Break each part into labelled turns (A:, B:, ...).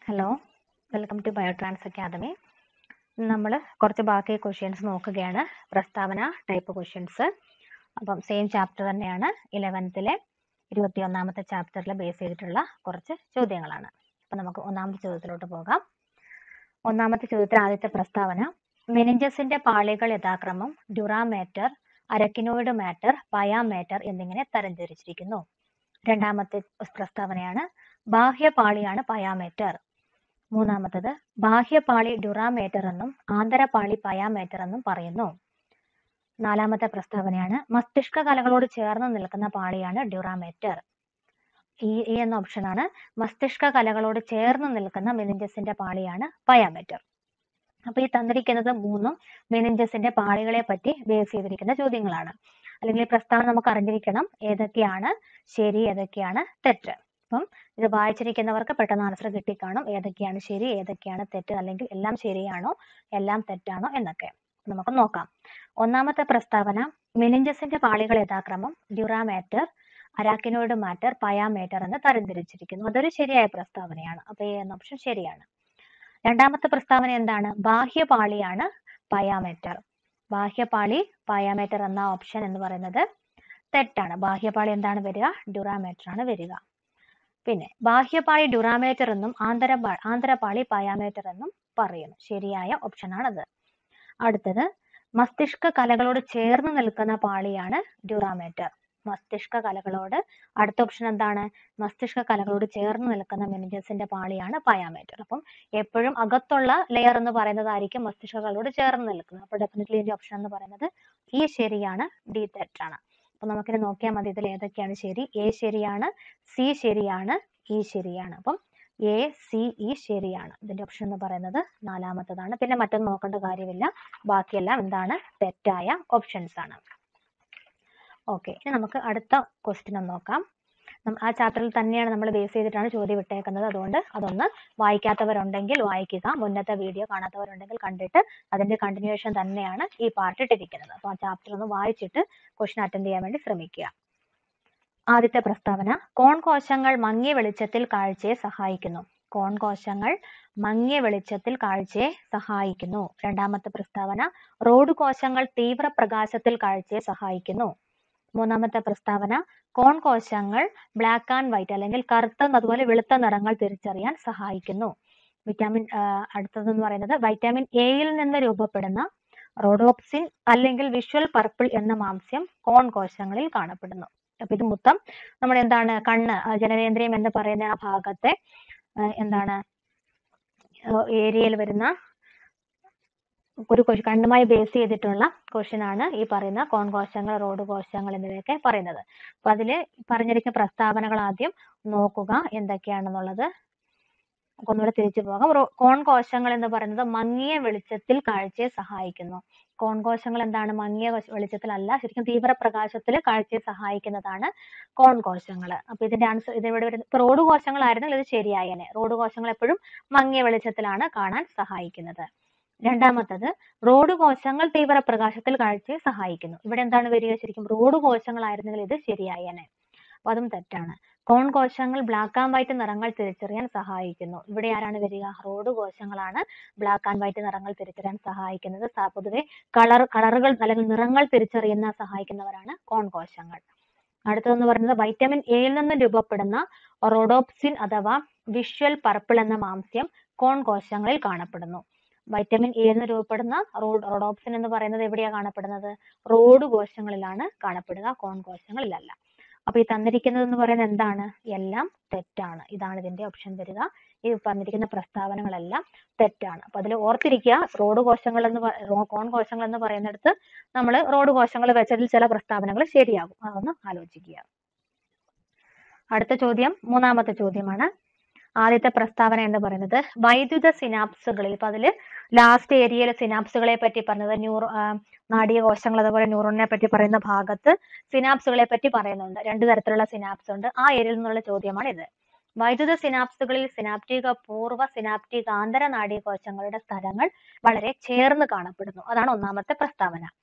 A: hello welcome to Biotrans academy നമ്മൾ കുറച്ച് ബാക്കി ക്വസ്റ്റ്യൻസ് നോക്കുകയാണ് പ്രസ്താവന ടൈപ്പ് ക്വസ്റ്റ്യൻസ് അപ്പം സെയിം ചാപ്റ്റർ തന്നെയാണ് ഇലവൻത്തിലെ ഇരുപത്തി ഒന്നാമത്തെ ചാപ്റ്ററിൽ ബേസ് ചെയ്തിട്ടുള്ള കുറച്ച് ചോദ്യങ്ങളാണ് അപ്പം നമുക്ക് ഒന്നാമത്തെ ചോദ്യത്തിലോട്ട് പോകാം ഒന്നാമത്തെ ചോദ്യത്തിൽ ആദ്യത്തെ പ്രസ്താവന മെനിഞ്ചസിന്റെ പാളികൾ യഥാക്രമം ഡ്യൂറാമേറ്റർ അരക്കിനോയിഡ് മാറ്റർ പയാമേറ്റർ എന്നിങ്ങനെ തരംതിരിച്ചിരിക്കുന്നു രണ്ടാമത്തെ പ്രസ്താവനയാണ് ബാഹ്യപാളിയാണ് പയാമേറ്റർ മൂന്നാമത്തത് ബാഹ്യപാളി ഡ്യൂറാമേറ്റർ എന്നും ആന്തരപാളി പയാമേറ്റർ എന്നും പറയുന്നു നാലാമത്തെ പ്രസ്താവനയാണ് മസ്തിഷ്ക കലകളോട് ചേർന്ന് നിൽക്കുന്ന പാളിയാണ് ഡ്യൂറാമേറ്റർ ഈ ഈ എന്ന ഓപ്ഷനാണ് മസ്തിഷ്ക കലകളോട് ചേർന്ന് നിൽക്കുന്ന മെനിഞ്ചസിന്റെ പാളിയാണ് പയാമേറ്റർ അപ്പൊ ഈ തന്നിരിക്കുന്നത് മൂന്നും മെനിഞ്ചസിന്റെ പാളികളെ പറ്റി ബേസ് ചെയ്തിരിക്കുന്ന ചോദ്യങ്ങളാണ് അല്ലെങ്കിൽ ഈ പ്രസ്താവന നമുക്ക് അറിഞ്ഞിരിക്കണം ഏതൊക്കെയാണ് ശരി ഏതൊക്കെയാണ് തെറ്റ് അപ്പം ഇത് വായിച്ചിരിക്കുന്നവർക്ക് പെട്ടെന്ന് ആൻസർ കിട്ടിക്കാണും ഏതൊക്കെയാണ് ശരി ഏതൊക്കെയാണ് തെറ്റ് അല്ലെങ്കിൽ എല്ലാം ശരിയാണോ എല്ലാം തെറ്റാണോ എന്നൊക്കെ നമുക്ക് നോക്കാം ഒന്നാമത്തെ പ്രസ്താവന മെനിഞ്ചസിന്റെ പാളികൾ യഥാക്രമം ഡ്യൂറാമേറ്റർ അരാക്കിനോയിഡ് മാറ്റർ പയാമേറ്റർ എന്ന് തരംതിരിച്ചിരിക്കുന്നു അതൊരു ശരിയായ പ്രസ്താവനയാണ് അപ്പൊ ഈ എന്ന ഓപ്ഷൻ ശരിയാണ് രണ്ടാമത്തെ പ്രസ്താവന എന്താണ് ബാഹ്യപാളിയാണ് പയാമേറ്റർ ബാഹ്യപാളി പയാമേറ്റർ എന്ന ഓപ്ഷൻ എന്ന് പറയുന്നത് തെറ്റാണ് ബാഹ്യപാളി എന്താണ് വരിക ഡ്യൂറാമേറ്റർ ആണ് വരിക പിന്നെ ബാഹ്യപാളി ഡ്യൂറാമേറ്റർ എന്നും ആന്തര ആന്തരപാളി പയാമേറ്റർ എന്നും പറയുന്നു ശരിയായ ഓപ്ഷനാണത് അടുത്തത് മസ്തിഷ്ക കലകളോട് ചേർന്ന് നിൽക്കുന്ന പാളിയാണ് ഡ്യൂറാമേറ്റർ മസ്തിഷ്ക കലകളോട് അടുത്ത ഓപ്ഷൻ എന്താണ് മസ്തിഷ്ക കലകളോട് ചേർന്ന് നിൽക്കുന്ന മെനിഞ്ചസിന്റെ പാളിയാണ് പയാമേറ്റർ അപ്പം എപ്പോഴും അകത്തുള്ള ലെയർ എന്ന് പറയുന്നതായിരിക്കും മസ്തിഷ്കകളോട് ചേർന്ന് നിൽക്കുന്നത് അപ്പോൾ ഡെഫിനറ്റ്ലി ഇതിന്റെ ഓപ്ഷൻ എന്ന് പറയുന്നത് ഈ ശരിയാണ് ഡി തെറ്റാണ് അപ്പൊ നമുക്കിനി നോക്കിയാൽ മതി ഇതിൽ ഏതൊക്കെയാണ് ശരി എ ശരിയാണ് സി ശരിയാണ് ഇ ശരിയാണ് അപ്പം എ സി ഇ ശരിയാണ് ഇതിന്റെ ഓപ്ഷൻ എന്ന് പറയുന്നത് നാലാമത്തതാണ് പിന്നെ മറ്റൊന്നും നോക്കേണ്ട കാര്യമില്ല ബാക്കിയെല്ലാം എന്താണ് തെറ്റായ ഓപ്ഷൻസ് ആണ് ഓക്കെ ഇനി നമുക്ക് അടുത്ത ക്വസ്റ്റ്യൻ ഒന്ന് നോക്കാം ആ ചാപ്റ്ററിൽ തന്നെയാണ് നമ്മൾ ബേസ് ചെയ്തിട്ടാണ് ചോദ്യം വിട്ടേക്കുന്നത് അതുകൊണ്ട് അതൊന്ന് വായിക്കാത്തവരുണ്ടെങ്കിൽ വായിക്കുക മുന്നത്തെ വീഡിയോ കാണാത്തവരുണ്ടെങ്കിൽ കണ്ടിട്ട് അതിന്റെ കണ്ടിന്യൂഷൻ തന്നെയാണ് ഈ പാർട്ട് ഇട്ടിരിക്കുന്നത് അപ്പോൾ ആ ചാപ്റ്റർ ഒന്ന് വായിച്ചിട്ട് ക്വസ്റ്റ്യൻ അറ്റൻഡ് ചെയ്യാൻ വേണ്ടി ശ്രമിക്കുക ആദ്യത്തെ പ്രസ്താവന കോൺ കോശങ്ങൾ മങ്ങിയ വെളിച്ചത്തിൽ കാഴ്ചയെ സഹായിക്കുന്നു കോൺ കോശങ്ങൾ മങ്ങിയ വെളിച്ചത്തിൽ കാഴ്ചയെ സഹായിക്കുന്നു രണ്ടാമത്തെ പ്രസ്താവന റോഡ് കോശങ്ങൾ തീവ്ര പ്രകാശത്തിൽ കാഴ്ചയെ സഹായിക്കുന്നു മൂന്നാമത്തെ പ്രസ്താവന കോൺ കോശങ്ങൾ ബ്ലാക്ക് ആൻഡ് വൈറ്റ് അല്ലെങ്കിൽ കറുത്ത അതുപോലെ വെളുത്ത നിറങ്ങൾ തിരിച്ചറിയാൻ സഹായിക്കുന്നു വിറ്റാമിൻ അടുത്തതെന്ന് പറയുന്നത് വൈറ്റാമിൻ എയിൽ നിന്ന് രൂപപ്പെടുന്ന റോഡോപ്സിൻ അല്ലെങ്കിൽ വിഷ്വൽ പർപ്പിൾ എന്ന മാംസ്യം കോൺ കോശങ്ങളിൽ കാണപ്പെടുന്നു അപ്പൊ ഇത് മൊത്തം നമ്മുടെ എന്താണ് കണ്ണ് ജനനേന്ദ്രിയം എന്ന് പറയുന്ന ആ ഭാഗത്തെ എന്താണ് ഏരിയയിൽ വരുന്ന ഒരു കണ്ണുമായി ബേസ് ചെയ്തിട്ടുള്ള ക്വസ്റ്റ്യൻ ആണ് ഈ പറയുന്ന കോൺ കോശങ്ങൾ റോഡ് കോശങ്ങൾ എന്നിവയൊക്കെ പറയുന്നത് അപ്പൊ അതില് പറഞ്ഞിരിക്കുന്ന പ്രസ്താവനകൾ ആദ്യം നോക്കുക എന്തൊക്കെയാണെന്നുള്ളത് ഒന്നുകൂടെ തിരിച്ചു പോകാം കോൺ കോശങ്ങൾ എന്ന് പറയുന്നത് മങ്ങിയ വെളിച്ചത്തിൽ കാഴ്ചയെ സഹായിക്കുന്നു കോൺ കോശങ്ങൾ എന്താണ് മങ്ങിയ വെളിച്ചത്തിൽ അല്ല ശരിക്കും തീവ്ര പ്രകാശത്തിൽ കാഴ്ചയെ സഹായിക്കുന്നതാണ് കോൺ കോശങ്ങൾ അപ്പൊ ഇതിന്റെ ആൻസർ ഇതിവിടെ വരുന്നത് ഇപ്പൊ റോഡ് കോശങ്ങളായിരുന്നെങ്കിൽ ഇത് ശരിയായേനെ റോഡ് കോശങ്ങൾ എപ്പോഴും മങ്ങിയ വെളിച്ചത്തിലാണ് കാണാൻ സഹായിക്കുന്നത് രണ്ടാമത്തത് റോഡ് കോശങ്ങൾ തീവ്ര പ്രകാശത്തിൽ കാഴ്ചയെ സഹായിക്കുന്നു ഇവിടെ എന്താണ് വരിക ശരിക്കും റോഡ് കോശങ്ങളായിരുന്നെങ്കിൽ ഇത് ശരിയായേനെ അപ്പൊ അതും തെറ്റാണ് കോൺ കോശങ്ങൾ ബ്ലാക്ക് ആൻഡ് വൈറ്റ് നിറങ്ങൾ തിരിച്ചറിയാൻ സഹായിക്കുന്നു ഇവിടെ ആരാണ് വരിക റോഡ് കോശങ്ങളാണ് ബ്ലാക്ക് ആൻഡ് വൈറ്റ് നിറങ്ങൾ തിരിച്ചറിയാൻ സഹായിക്കുന്നത് പൊതുവെ കളർ കളറുകൾ അല്ലെങ്കിൽ നിറങ്ങൾ തിരിച്ചറിയുന്ന സഹായിക്കുന്നവരാണ് കോൺ കോശങ്ങൾ അടുത്തതെന്ന് പറയുന്നത് വൈറ്റമിൻ എയിൽ നിന്ന് രൂപപ്പെടുന്ന റോഡോപ്സിൻ അഥവാ വിഷ്വൽ പർപ്പിൾ എന്ന മാംസ്യം കോൺ കോശങ്ങളിൽ കാണപ്പെടുന്നു വൈറ്റമിൻ എ എന്ന് രൂപപ്പെടുന്ന റോഡോപ്സിൻ എന്ന് പറയുന്നത് എവിടെയാണ് കാണപ്പെടുന്നത് റോഡ് കോശങ്ങളിലാണ് കാണപ്പെടുക കോൺ കോശങ്ങളിലല്ല അപ്പൊ ഈ തന്നിരിക്കുന്നത് എന്ന് പറയുന്നത് എന്താണ് എല്ലാം തെറ്റാണ് ഇതാണ് ഇതിന്റെ ഓപ്ഷൻ വരിക ഈ തന്നിരിക്കുന്ന പ്രസ്താവനകളെല്ലാം തെറ്റാണ് അപ്പൊ അതിൽ ഓർത്തിരിക്കുക റോഡ് കോശങ്ങൾ എന്ന് കോൺ കോശങ്ങൾ എന്ന് പറയുന്നിടത്ത് നമ്മൾ റോഡ് കോശങ്ങൾ വെച്ചതിൽ ചില പ്രസ്താവനകൾ ശരിയാകും അതൊന്ന് ആലോചിക്കുക അടുത്ത ചോദ്യം മൂന്നാമത്തെ ചോദ്യമാണ് ആദ്യത്തെ പ്രസ്താവന എന്ന് പറയുന്നത് വൈദ്യുത സിനാപ്സുകളിൽ ഇപ്പൊ അതില് ലാസ്റ്റ് ഏരിയയിലെ സിനാപ്സുകളെ പറ്റി പറഞ്ഞത് ന്യൂറോ നാടീയ കോശങ്ങൾ അതുപോലെ ന്യൂറോണിനെ പറ്റി പറയുന്ന ഭാഗത്ത് സിനാപ്സുകളെ പറ്റി പറയുന്നുണ്ട് രണ്ടു തരത്തിലുള്ള സിനാപ്സ് ഉണ്ട് ആ ഏരിയയിൽ നിന്നുള്ള ചോദ്യമാണ് ഇത് വൈദ്യുത സിനാപ്സുകളിൽ സിനാപ്റ്റിക പൂർവ്വ സിനാപ്റ്റിക് ആന്തര നാഡീകോശങ്ങളുടെ സ്ഥലങ്ങൾ വളരെ ചേർന്ന് കാണപ്പെടുന്നു അതാണ് ഒന്നാമത്തെ പ്രസ്താവന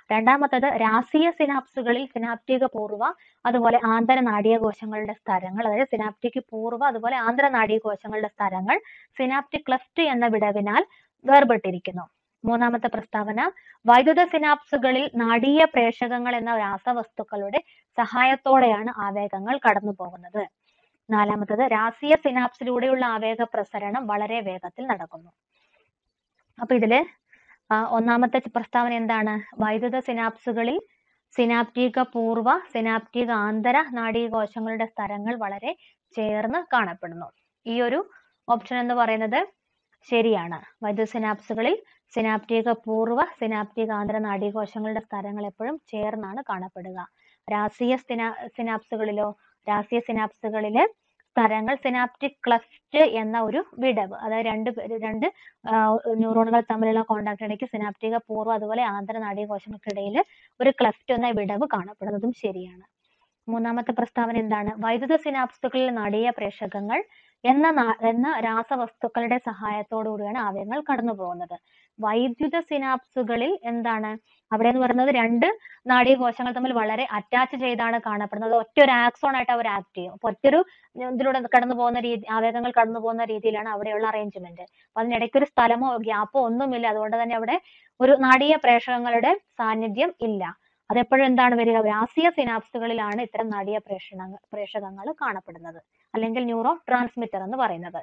A: രണ്ടാമത്തത് രാസീയ സിനാപ്സുകളിൽ സിനാപ്റ്റിക പൂർവ്വ അതുപോലെ ആന്തര നാഡീകോശങ്ങളുടെ സ്ഥലങ്ങൾ അതായത് സിനാപ്റ്റിക് പൂർവ്വ അതുപോലെ ആന്തര നാഡീകോശങ്ങളുടെ സ്ഥലങ്ങൾ സിനാപ്റ്റിക് ക്ലഫ്റ്റ് എന്ന വിടവിനാൽ വേർപെട്ടിരിക്കുന്നു മൂന്നാമത്തെ പ്രസ്താവന വൈദ്യുത സിനാപ്സുകളിൽ നാഡീയ പ്രേഷകങ്ങൾ എന്ന രാസവസ്തുക്കളുടെ സഹായത്തോടെയാണ് ആവേഗങ്ങൾ കടന്നു പോകുന്നത് നാലാമത്തത് രാസീയ സിനാപ്സിലൂടെയുള്ള ആവേഗ പ്രസരണം വളരെ വേഗത്തിൽ നടക്കുന്നു അപ്പൊ ഇതില് ആ, ഒന്നാമത്തെ ച- പ്രസ്താവന എന്താണ് വൈദ്യുത സിനാപ്സുകളിൽ സിനാപ്റ്റിക പൂർവ്വ സിനാപ്റ്റിക ആന്തര നാഡീകോശങ്ങളുടെ സ്ഥലങ്ങൾ വളരെ ചേർന്ന് കാണപ്പെടുന്നു ഈ ഒരു ഓപ്ഷൻ എന്ന് പറയുന്നത് ശരിയാണ് വൈദ്യുത സിനാപ്സുകളിൽ സിനാപ്റ്റിക പൂർവ്വ സിനാപ്റ്റിക ആന്തര നാഡീകോശങ്ങളുടെ സ്ഥലങ്ങൾ എപ്പോഴും ചേർന്നാണ് കാണപ്പെടുക രാസീയ സിനാ സിനാപ്സുകളിലോ രാസീയ സിനാപ്സുകളിലെ സ്ഥലങ്ങൾ സിനാപ്റ്റിക് ക്ലഫ്റ്റ് എന്ന ഒരു വിടവ് അതായത് രണ്ട് പേ- രണ്ട് ന്യൂറോണുകൾ തമ്മിലുള്ള കോണ്ടാക്ട് ഇടയ്ക്ക് സിനാപ്റ്റിക പൂർവ്വ അതുപോലെ ആന്തര നാഡീകോശങ്ങൾക്കിടയിൽ ഒരു ക്ലഫ്റ്റ് എന്ന വിടവ് കാണപ്പെടുന്നതും ശരിയാണ് മൂന്നാമത്തെ പ്രസ്താവന എന്താണ് വൈദ്യുത സിനാപ്സുകളിൽ നാടീയ പ്രേഷകങ്ങൾ എന്ന നാ- എന്ന രാസവസ്തുക്കളുടെ സഹായത്തോടു കൂടിയാണ് ആവേഗങ്ങൾ കടന്നു പോകുന്നത് വൈദ്യുത സിനാപ്സുകളിൽ എന്താണ് അവിടെ എന്ന് പറയുന്നത് രണ്ട് നാഡീകോശങ്ങൾ തമ്മിൽ വളരെ അറ്റാച്ച് ചെയ്താണ് കാണപ്പെടുന്നത് ഒറ്റ ഒരു ആക്സോൺ ആയിട്ട് അവർ ആക്ട് ചെയ്യും അപ്പൊ ഒറ്റൊരു ഇതിലൂടെ കടന്നു പോകുന്ന രീതി ആവേഗങ്ങൾ കടന്നു പോകുന്ന രീതിയിലാണ് അവിടെയുള്ള അറേഞ്ച്മെന്റ് അപ്പൊ അതിനിടയ്ക്ക് ഒരു സ്ഥലമോ ഗ്യാപ്പോ ഒന്നുമില്ല അതുകൊണ്ട് തന്നെ അവിടെ ഒരു നാഡീയ പ്രേഷകങ്ങളുടെ സാന്നിധ്യം ഇല്ല അതെപ്പോഴും എന്താണ് വരിക രാസീയ സിനാപ്സുകളിലാണ് ഇത്തരം നാഡീയ പ്രേഷണ പ്രേഷകങ്ങൾ കാണപ്പെടുന്നത് അല്ലെങ്കിൽ ന്യൂറോ ട്രാൻസ്മിറ്റർ എന്ന് പറയുന്നത്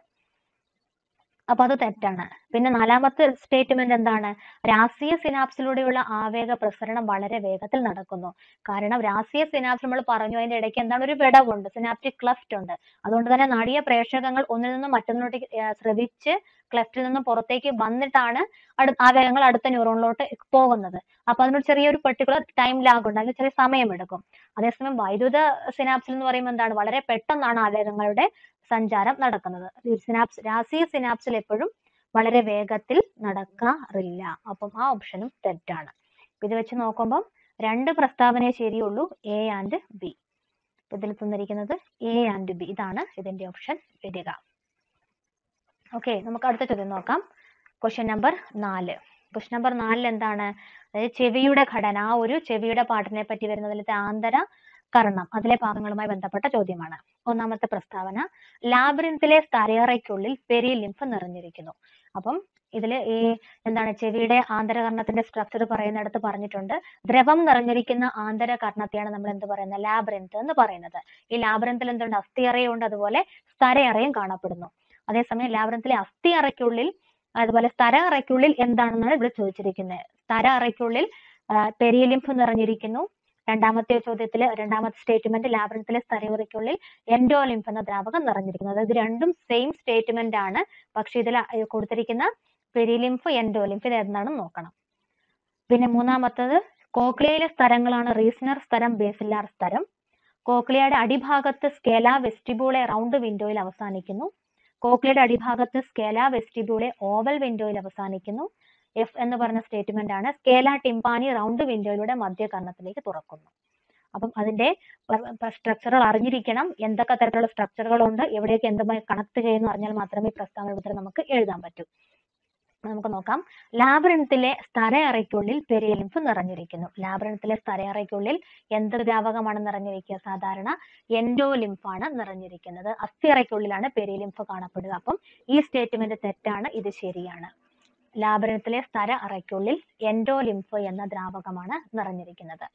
A: അപ്പൊ അത് തെറ്റാണ് പിന്നെ നാലാമത്തെ സ്റ്റേറ്റ്മെന്റ് എന്താണ് രാസീയ സിനാപ്സിലൂടെയുള്ള ആവേഗ പ്രസരണം വളരെ വേഗത്തിൽ നടക്കുന്നു കാരണം രാസീയ സിനാപ്സ് നമ്മൾ പറഞ്ഞു അതിന്റെ ഇടയ്ക്ക് എന്താണ് ഒരു വിടവുണ്ട് സിനാപ്റ്റിക് ക്ലഫ്റ്റ് ഉണ്ട് അതുകൊണ്ട് തന്നെ നാഡീയ പ്രേഷകങ്ങൾ ഒന്നിൽ നിന്നും മറ്റൊന്നിലോട്ട് ഏർ സ്രവിച്ച് ക്ലഫ്റ്റിൽ നിന്നും പുറത്തേക്ക് വന്നിട്ടാണ് അടു ആവേഗങ്ങൾ അടുത്ത ന്യൂറോണിലോട്ട് പോകുന്നത് അപ്പൊ അതിനൊരു ചെറിയൊരു പെർട്ടിക്കുലർ ടൈം ലാഗ് ഉണ്ട് അതിന് ചെറിയ സമയമെടുക്കും അതേസമയം വൈദ്യുത സിനാപ്സിൽ എന്ന് പറയുമ്പോൾ എന്താണ് വളരെ പെട്ടെന്നാണ് ആവേഗങ്ങളുടെ സഞ്ചാരം നടക്കുന്നത് ഈ സിനാപ്സ് രാസീയ സിനാപ്സിൽ എപ്പോഴും വളരെ വേഗത്തിൽ നടക്കാറില്ല അപ്പം ആ ഓപ്ഷനും തെറ്റാണ് ഇത് വെച്ച് നോക്കുമ്പോൾ രണ്ട് പ്രസ്താവനയെ ശരിയുള്ളൂ എ ആൻഡ് ബി ഇതിൽ തന്നിരിക്കുന്നത് എ ആൻഡ് ബി ഇതാണ് ഇതിന്റെ ഓപ്ഷൻ വരിക ഓക്കെ നമുക്ക് അടുത്ത ചോദ്യം നോക്കാം ക്വസ്റ്റ്യൻ നമ്പർ നാല് ക്വസ്റ്റ്യൻ നമ്പർ നാലിൽ എന്താണ് അതായത് ചെവിയുടെ ഘടന ആ ഒരു ചെവിയുടെ പാട്ടിനെ പറ്റി വരുന്നതിലത്തെ ആന്തര കർണം അതിലെ ഭാഗങ്ങളുമായി ബന്ധപ്പെട്ട ചോദ്യമാണ് ഒന്നാമത്തെ പ്രസ്താവന ലാബറിൻത്തിലെ സ്ഥലയറയ്ക്കുള്ളിൽ പെരിലിംഫ് നിറഞ്ഞിരിക്കുന്നു അപ്പം ഇതില് ഈ എന്താണ് ചെവിയുടെ ആന്തരകർണത്തിന്റെ സ്ട്രക്ചർ പറയുന്നിടത്ത് പറഞ്ഞിട്ടുണ്ട് ദ്രവം നിറഞ്ഞിരിക്കുന്ന ആന്തരകർണത്തെയാണ് നമ്മൾ എന്ത് പറയുന്നത് ലാബറിൻത്ത് എന്ന് പറയുന്നത് ഈ ലാബറിൻത്തിൽ എന്തുണ്ട് അസ്ഥിയറയുണ്ട് അതുപോലെ സ്ഥരയറയും കാണപ്പെടുന്നു അതേസമയം ലാബറിൻത്തിലെ അസ്ഥിയറയ്ക്കുള്ളിൽ അതുപോലെ സ്ഥര അറയ്ക്കുള്ളിൽ എന്താണെന്നാണ് ഇവിടെ ചോദിച്ചിരിക്കുന്നത് സ്ഥര അറയ്ക്കുള്ളിൽ പെരിയലിംഫ് നിറഞ്ഞിരിക്കുന്നു രണ്ടാമത്തെ ചോദ്യത്തില് രണ്ടാമത്തെ സ്റ്റേറ്റ്മെന്റ് ലാബറിൻത്തിലെ സ്ഥരയുറയ്ക്കുള്ളിൽ എൻഡോലിംഫ് എന്ന ദ്രാവകം നിറഞ്ഞിരിക്കുന്നു അതായത് രണ്ടും സെയിം സ്റ്റേറ്റ്മെന്റ് ആണ് പക്ഷെ ഇതിൽ കൊടുത്തിരിക്കുന്ന പെരിലിംഫ് എൻഡോലിംഫ് ഇത് എന്താണെന്ന് നോക്കണം പിന്നെ മൂന്നാമത്തത് കോക്ലിയയിലെ സ്ഥലങ്ങളാണ് റീസണർ സ്ഥലം ബേസിലാർ സ്ഥലം കോക്ലിയയുടെ അടിഭാഗത്ത് സ്കേല വെസ്റ്റിബൂളെ റൗണ്ട് വിൻഡോയിൽ അവസാനിക്കുന്നു കോക്ലിയയുടെ അടിഭാഗത്ത് സ്കേല വെസ്റ്റിബൂളെ ഓവൽ വിൻഡോയിൽ അവസാനിക്കുന്നു എഫ് എന്ന് പറഞ്ഞ സ്റ്റേറ്റ്മെന്റ് ആണ് സ്കേല ടിംപാനി റൗണ്ട് വിൻഡോയിലൂടെ മധ്യകർണത്തിലേക്ക് തുറക്കുന്നു അപ്പം അതിന്റെ സ്ട്രക്ചറുകൾ അറിഞ്ഞിരിക്കണം എന്തൊക്കെ തരത്തിലുള്ള സ്ട്രക്ചറുകൾ ഉണ്ട് എവിടെയൊക്കെ എന്തുമായി കണക്ട് ചെയ്യുന്നു അറിഞ്ഞാൽ മാത്രമേ ഈ പ്രസ്താവന ഉത്തരം നമുക്ക് എഴുതാൻ പറ്റൂ നമുക്ക് നോക്കാം ലാബറിനത്തിലെ സ്ഥലയറയ്ക്കുള്ളിൽ പെരിയലിംഫ് നിറഞ്ഞിരിക്കുന്നു ലാബറിനത്തിലെ സ്ഥലയറയ്ക്കുള്ളിൽ എന്ത് ദ്രാവകമാണ് നിറഞ്ഞിരിക്കുക സാധാരണ എൻഡോലിംഫ് ആണ് നിറഞ്ഞിരിക്കുന്നത് അസ്ഥിയറയ്ക്കുള്ളിലാണ് പെരിയലിംഫ് കാണപ്പെടുക അപ്പം ഈ സ്റ്റേറ്റ്മെന്റ് തെറ്റാണ് ഇത് ശരിയാണ് ലാബറിനത്തിലെ സ്ഥല അറയ്ക്കുള്ളിൽ എൻഡോലിംഫ് എന്ന ദ്രാവകമാണ് നിറഞ്ഞിരിക്കുന്നത്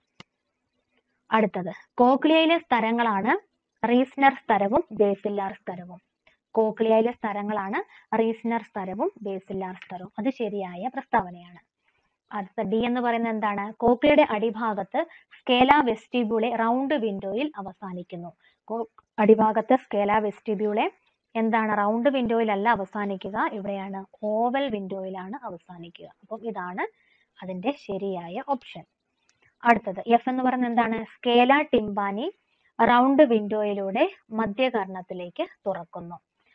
A: അടുത്തത് കോക്ലിയയിലെ സ്ഥലങ്ങളാണ് റീസ്നർ സ്ഥലവും ബേസില്ലാർ സ്ഥലവും കോക്ലിയയിലെ സ്ഥലങ്ങളാണ് റീസ്നർ സ്ഥലവും ബേസില്ലാർ സ്ഥലവും അത് ശരിയായ പ്രസ്താവനയാണ് അടുത്ത ഡി എന്ന് പറയുന്നത് എന്താണ് കോക്ലിയയുടെ അടിഭാഗത്ത് സ്കേല വെസ്റ്റിബ്യൂളെ റൗണ്ട് വിൻഡോയിൽ അവസാനിക്കുന്നു കോ- അടിഭാഗത്ത് സ്കേല വെസ്റ്റിബ്യൂളെ എന്താണ് റൗണ്ട് വിൻഡോയിലല്ല അവസാനിക്കുക ഇവിടെയാണ് ഓവൽ വിൻഡോയിലാണ് അവസാനിക്കുക അപ്പം ഇതാണ് അതിന്റെ ശരിയായ ഓപ്ഷൻ അടുത്തത് എഫ് എന്ന് പറയുന്നത് എന്താണ് സ്കേല ടിംബാനി റൗണ്ട് വിൻഡോയിലൂടെ മധ്യകർണത്തിലേക്ക് തുറക്കുന്നു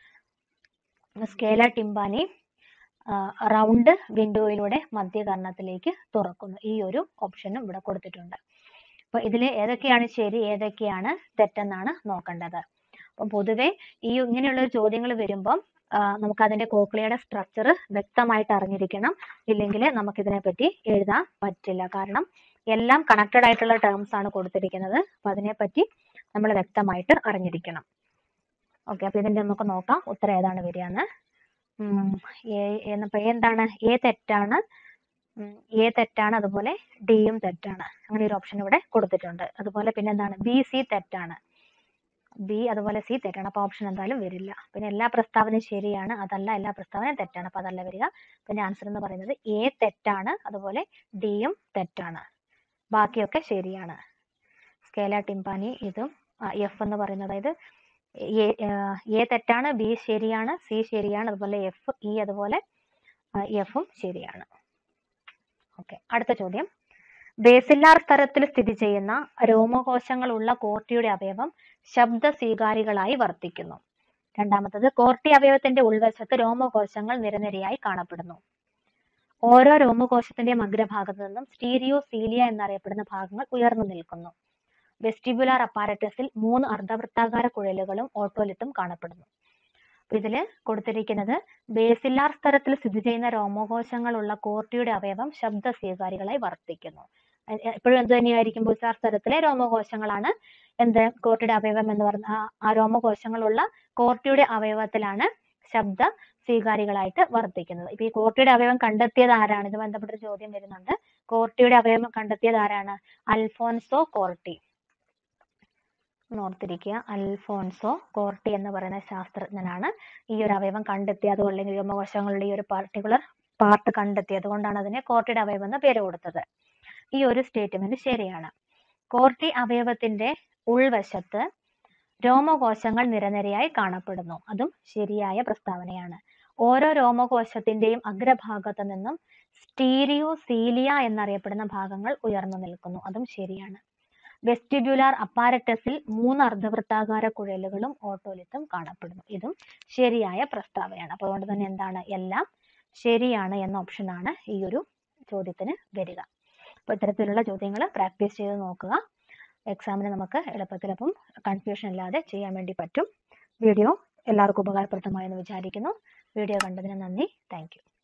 A: സ്കേല ടിംബാനി റൗണ്ട് വിൻഡോയിലൂടെ മധ്യകർണത്തിലേക്ക് തുറക്കുന്നു ഈ ഒരു ഓപ്ഷനും ഇവിടെ കൊടുത്തിട്ടുണ്ട് അപ്പൊ ഇതിൽ ഏതൊക്കെയാണ് ശരി ഏതൊക്കെയാണ് തെറ്റെന്നാണ് നോക്കേണ്ടത് അപ്പം പൊതുവെ ഈ ഇങ്ങനെയുള്ള ചോദ്യങ്ങൾ വരുമ്പം ആ, നമുക്ക് അതിന്റെ കോക്ലിയയുടെ സ്ട്രക്ചർ വ്യക്തമായിട്ട് അറിഞ്ഞിരിക്കണം ഇല്ലെങ്കിൽ നമുക്ക് ഇതിനെപ്പറ്റി എഴുതാൻ പറ്റില്ല കാരണം എല്ലാം കണക്റ്റഡ് ആയിട്ടുള്ള ടേംസ് ആണ് കൊടുത്തിരിക്കുന്നത് അപ്പൊ അതിനെപ്പറ്റി നമ്മൾ വ്യക്തമായിട്ട് അറിഞ്ഞിരിക്കണം ഓക്കെ അപ്പൊ ഇതിന്റെ നമുക്ക് നോക്കാം ഉത്തരം ഏതാണ് വരികയെന്ന് ഉം, എ എന്നപ്പോ എ എന്താണ് എ തെറ്റാണ് ഉം, എ തെറ്റാണ് അതുപോലെ ഡിയും തെറ്റാണ് അങ്ങനെ ഒരു ഓപ്ഷൻ ഇവിടെ കൊടുത്തിട്ടുണ്ട് അതുപോലെ പിന്നെ എന്താണ് ബി സി തെറ്റാണ് ബി അതുപോലെ സി തെറ്റാണ് അപ്പൊ ഓപ്ഷൻ എന്തായാലും വരില്ല പിന്നെ എല്ലാ പ്രസ്താവനയും ശരിയാണ് അതല്ല എല്ലാ പ്രസ്താവനയും തെറ്റാണ് അപ്പൊ അതല്ല വരിക പിന്നെ ആൻസർ എന്ന് പറയുന്നത് എ തെറ്റാണ് അതുപോലെ ഡിയും തെറ്റാണ് ബാക്കിയൊക്കെ ശരിയാണ് സ്കേല ടിംപാനി ഇതും എഫ് എന്ന് പറയുന്നത് അതായത് എ എ തെറ്റാണ് ബി ശരിയാണ് സി ശരിയാണ് അതുപോലെ എഫ് ഇ അതുപോലെ എഫും ശരിയാണ് ഓക്കെ അടുത്ത ചോദ്യം ബേസില്ലാർ സ്തരത്തിൽ സ്ഥിതി ചെയ്യുന്ന രോമകോശങ്ങളുള്ള കോർട്ടിയുടെ അവയവം ശബ്ദ സ്വീകാരികളായി വർത്തിക്കുന്നു രണ്ടാമത്തത് കോർട്ടി അവയവത്തിന്റെ ഉൾവശത്ത് രോമകോശങ്ങൾ നിരനിരയായി കാണപ്പെടുന്നു ഓരോ രോമകോശത്തിന്റെയും അഗ്രഭാഗത്തു നിന്നും സ്റ്റീരിയോ സീലിയ എന്നറിയപ്പെടുന്ന ഭാഗങ്ങൾ ഉയർന്നു നിൽക്കുന്നു വെസ്റ്റിബുലാർ അപ്പാരറ്റസിൽ മൂന്ന് അർദ്ധവൃത്താകാര കുഴലുകളും ഓട്ടോലിത്തും കാണപ്പെടുന്നു അപ്പൊ ഇതില് കൊടുത്തിരിക്കുന്നത് ബേസില്ലാർ സ്തരത്തിൽ സ്ഥിതി ചെയ്യുന്ന രോമകോശങ്ങളുള്ള കോർട്ടിയുടെ അവയവം ശബ്ദ സ്വീകാരികളായി വർത്തിക്കുന്നു എ- എ- എപ്പോഴും എന്ത് തന്നെയായിരിക്കും ബേസില്ലാർ സ്തരത്തിലെ രോമകോശങ്ങളാണ് എന്ത് കോർട്ടിയുടെ അവയവം എന്ന് പറഞ്ഞ ആ- ആ രോമകോശങ്ങളുള്ള കോർട്ടിയുടെ അവയവത്തിലാണ് ശബ്ദ സ്വീകാരികളായിട്ട് വർത്തിക്കുന്നത് ഇപ്പൊ ഈ കോർട്ടിയുടെ അവയവം കണ്ടെത്തിയത് ആരാണ് ഇത് ബന്ധപ്പെട്ട ചോദ്യം വരുന്നുണ്ട് കോർട്ടിയുടെ അവയവം കണ്ടെത്തിയത് ആരാണ് അൽഫോൻസോ കോർട്ടി ഒന്ന് ഓർത്തിരിക്കുക അൽഫോൺസോ കോർട്ടി എന്ന് പറയുന്ന ശാസ്ത്രജ്ഞനാണ് ഈ ഒരു അവയവം കണ്ടെത്തിയത് അല്ലെങ്കിൽ രോമകോശങ്ങളുടെ ഈ ഒരു പർട്ടിക്കുലർ പാർട്ട് കണ്ടെത്തിയത് കൊണ്ടാണ് അതിനെ കോർട്ടിയുടെ അവയവം എന്ന പേര് കൊടുത്തത് ഈ ഒരു സ്റ്റേറ്റ്മെന്റ് ശരിയാണ് കോർട്ടി അവയവത്തിന്റെ ഉൾവശത്ത് രോമകോശങ്ങൾ നിരനിരയായി കാണപ്പെടുന്നു അതും ശരിയായ പ്രസ്താവനയാണ് ഓരോ രോമകോശത്തിന്റെയും അഗ്രഭാഗത്ത് നിന്നും സ്റ്റീരിയോ സീലിയ എന്നറിയപ്പെടുന്ന ഭാഗങ്ങൾ ഉയർന്നു നിൽക്കുന്നു അതും ശരിയാണ് വെസ്റ്റിബ്യുലാർ അപ്പാരറ്റസിൽ മൂന്ന് അർദ്ധവൃത്താകാര കുഴലുകളും ഓട്ടോലിത്തും കാണപ്പെടുന്നു ഇതും ശരിയായ പ്രസ്താവനയാണ് അപ്പോൾ അതുകൊണ്ട് തന്നെ എന്താണ് എല്ലാം ശരിയാണ് എന്ന ഓപ്ഷനാണ് ഈ ഒരു ചോദ്യത്തിന് വരിക അപ്പോൾ ഇത്തരത്തിലുള്ള ചോദ്യങ്ങൾ പ്രാക്ടീസ് ചെയ്ത് നോക്കുക എക്സാമിന് നമുക്ക് എളുപ്പത്തിൽ അപ്പം കൺഫ്യൂഷൻ ഇല്ലാതെ ചെയ്യാൻ വേണ്ടി പറ്റും വീഡിയോ എല്ലാവർക്കും ഉപകാരപ്രദമായെന്ന് വിചാരിക്കുന്നു വീഡിയോ കണ്ടതിന് നന്ദി താങ്ക്